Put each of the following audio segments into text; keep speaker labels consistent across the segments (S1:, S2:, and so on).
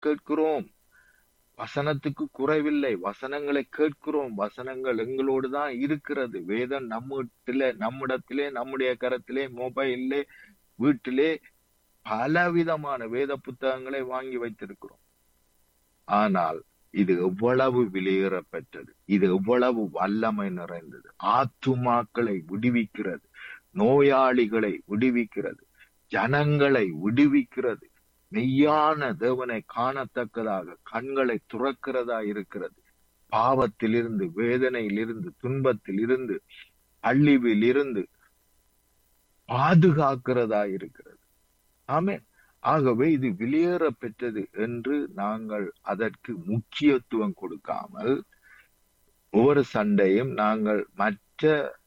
S1: கேட்கிறோம் வசனத்துக்கு குறைவில்லை வசனங்களை கேட்கிறோம் வசனங்கள் எங்களோடு தான் இருக்கிறது வேதம் நம்மிடத்திலே நம்மிடத்திலே நம்முடைய கரத்திலே மொபைல்லே வீட்டிலே பலவிதமான வேத புத்தகங்களை வாங்கி வைத்திருக்கிறோம் ஆனால் இது எவ்வளவு விலையேற பெற்றது இது எவ்வளவு வல்லமை நிறைந்தது ஆத்துமாக்களை விடுவிக்கிறது நோயாளிகளை விடுவிக்கிறது ஜனங்களை விடுவிக்கிறது மெய்யான தேவனை காணத்தக்கதாக கண்களை துறக்கிறதா இருக்கிறது பாவத்திலிருந்து வேதனையிலிருந்து துன்பத்திலிருந்து அழிவில் இருந்து பாதுகாக்கிறதா இருக்கிறது ஆமே ஆகவே இது வெளியேற பெற்றது என்று நாங்கள் அதற்கு முக்கியத்துவம் கொடுக்காமல் ஒவ்வொரு சண்டையும் நாங்கள் மற்ற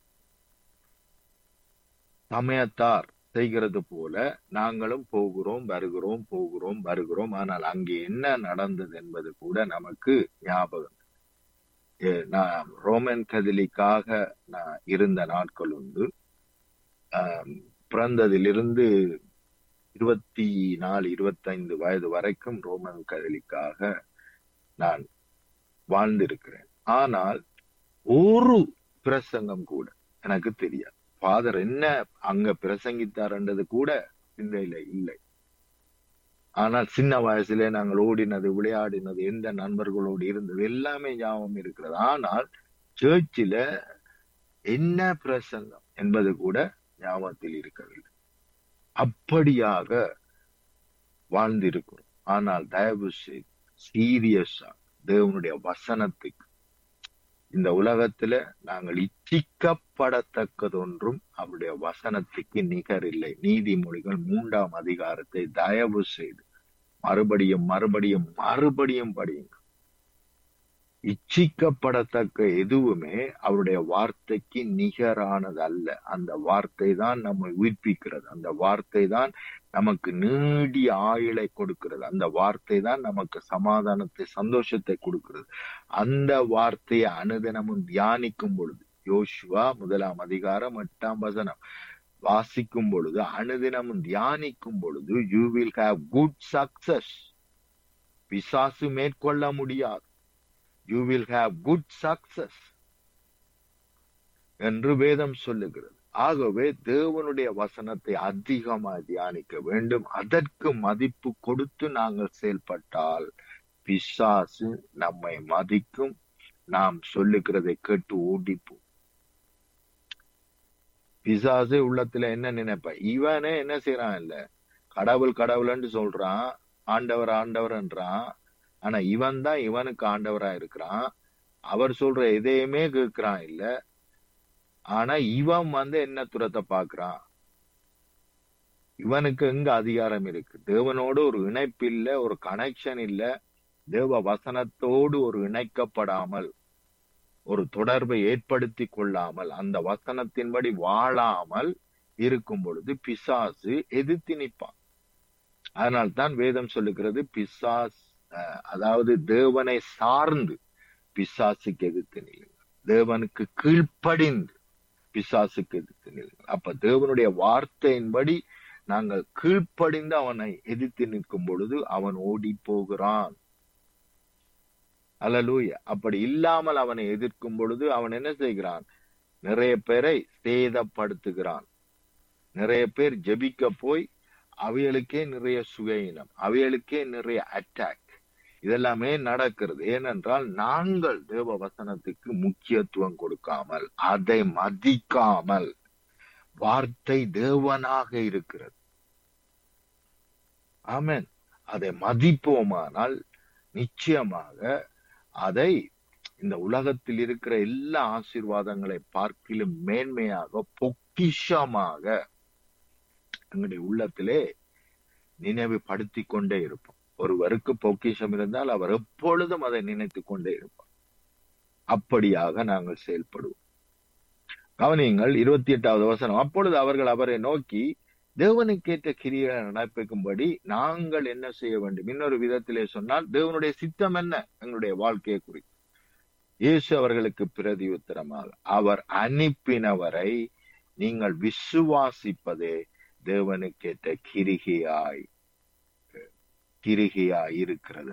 S1: சமயத்தார் செய்கிறது போல நாங்களும் போகிறோம் வருகிறோம் போகிறோம் வருகிறோம் ஆனால் அங்கே என்ன நடந்தது என்பது கூட நமக்கு ஞாபகம் நான் ரோமன் கதிலிக்காக நான் இருந்த நாட்கள் உண்டு பிறந்ததிலிருந்து இருபத்தி நாலு இருபத்தைந்து வயது வரைக்கும் ரோமன் கதலிக்காக நான் வாழ்ந்திருக்கிறேன் ஆனால் ஒரு பிரசங்கம் கூட எனக்கு தெரியாது ஃபாதர் என்ன அங்க பிரசங்கித்தார்ன்றது கூட சிந்தையில இல்லை ஆனால் சின்ன வயசுல நாங்கள் ஓடினது விளையாடினது எந்த நண்பர்களோடு இருந்தது எல்லாமே ஞாபகம் இருக்கிறது ஆனால் சேர்ச்சில என்ன பிரசங்கம் என்பது கூட ஞாபகத்தில் இருக்கவில்லை அப்படியாக வாழ்ந்திருக்கிறோம் ஆனால் தயவு செய்து சீரியஸா தேவனுடைய வசனத்துக்கு இந்த உலகத்துல நாங்கள் இச்சிக்கப்படத்தக்கதொன்றும் அவருடைய வசனத்துக்கு நிகர் இல்லை நீதிமொழிகள் மூன்றாம் அதிகாரத்தை தயவு செய்து மறுபடியும் மறுபடியும் மறுபடியும் படியுங்க இச்சிக்கப்படத்தக்க எதுவுமே அவருடைய வார்த்தைக்கு நிகரானது அல்ல அந்த வார்த்தை தான் நம்மை உயிர்ப்பிக்கிறது அந்த வார்த்தை தான் நமக்கு நீடிய ஆயுளை கொடுக்கிறது அந்த வார்த்தை தான் நமக்கு சமாதானத்தை சந்தோஷத்தை கொடுக்கிறது அந்த வார்த்தையை அனுதினமும் தியானிக்கும் பொழுது யோசுவா முதலாம் அதிகாரம் எட்டாம் வசனம் வாசிக்கும் பொழுது அனுதினமும் தியானிக்கும் பொழுது you will have good success பிசாசு மேற்கொள்ள முடியாது you will have good success என்று வேதம் சொல்லுகிறது ஆகவே தேவனுடைய வசனத்தை அதிகமாக தியானிக்க வேண்டும் அதற்கு மதிப்பு கொடுத்து நாங்கள் செயல்பட்டால் பிசாசு நம்மை மதிக்கும் நாம் சொல்லுகிறதை கேட்டு ஓடிப்போம் பிசாசு உள்ளத்துல என்ன நினைப்ப இவனே என்ன செய்யறான் இல்ல கடவுள் கடவுள்னு சொல்றான் ஆண்டவர் ஆண்டவர்ன்றான் ஆனா இவன் தான் இவனுக்கு ஆண்டவரா இருக்கிறான் அவர் சொல்ற எதையுமே கேட்கிறான் இல்ல ஆனா இவன் வந்து என்ன துரத்தை பாக்குறான் இவனுக்கு எங்க அதிகாரம் இருக்கு தேவனோடு ஒரு இணைப்பு இல்ல ஒரு கனெக்ஷன் இல்ல தேவ வசனத்தோடு ஒரு இணைக்கப்படாமல் ஒரு தொடர்பை ஏற்படுத்தி கொள்ளாமல் அந்த வசனத்தின்படி வாழாமல் இருக்கும் பொழுது பிசாசு எதிர்த்து நிற்பான் அதனால்தான் வேதம் சொல்லுகிறது பிசாஸ் அதாவது தேவனை சார்ந்து பிசாசுக்கு எதிர்த்து நில்லுங்கள் தேவனுக்கு கீழ்ப்படிந்து பிசாசுக்கு எதிர்த்து நில்லுங்கள் அப்ப தேவனுடைய வார்த்தையின்படி நாங்கள் கீழ்ப்படிந்து அவனை எதிர்த்து நிற்கும் பொழுது அவன் ஓடி போகிறான் அலலூய அப்படி இல்லாமல் அவனை எதிர்க்கும் பொழுது அவன் என்ன செய்கிறான் நிறைய பேரை சேதப்படுத்துகிறான் நிறைய பேர் ஜெபிக்க போய் அவைகளுக்கே நிறைய சுகையினம் அவைகளுக்கே நிறைய அட்டாக் இதெல்லாமே நடக்கிறது ஏனென்றால் நாங்கள் தேவ வசனத்துக்கு முக்கியத்துவம் கொடுக்காமல் அதை மதிக்காமல் வார்த்தை தேவனாக இருக்கிறது ஆமேன் அதை மதிப்போமானால் நிச்சயமாக அதை இந்த உலகத்தில் இருக்கிற எல்லா ஆசீர்வாதங்களை பார்க்கிலும் மேன்மையாக பொக்கிஷமாக எங்களுடைய உள்ளத்திலே நினைவுபடுத்தி கொண்டே இருப்போம் ஒருவருக்கு பொக்கிஷம் இருந்தால் அவர் எப்பொழுதும் அதை நினைத்து கொண்டே இருப்பார் அப்படியாக நாங்கள் செயல்படுவோம் கவனியங்கள் இருபத்தி எட்டாவது வசனம் அப்பொழுது அவர்கள் அவரை நோக்கி தேவனுக்கேற்ற கிரியை நடப்பிக்கும்படி நாங்கள் என்ன செய்ய வேண்டும் இன்னொரு விதத்திலே சொன்னால் தேவனுடைய சித்தம் என்ன எங்களுடைய வாழ்க்கையை குறித்து இயேசு அவர்களுக்கு பிரதி உத்தரமாக அவர் அனுப்பினவரை நீங்கள் விசுவாசிப்பதே தேவனுக்கேற்ற கிரிகையாய் கிருகையா இருக்கிறது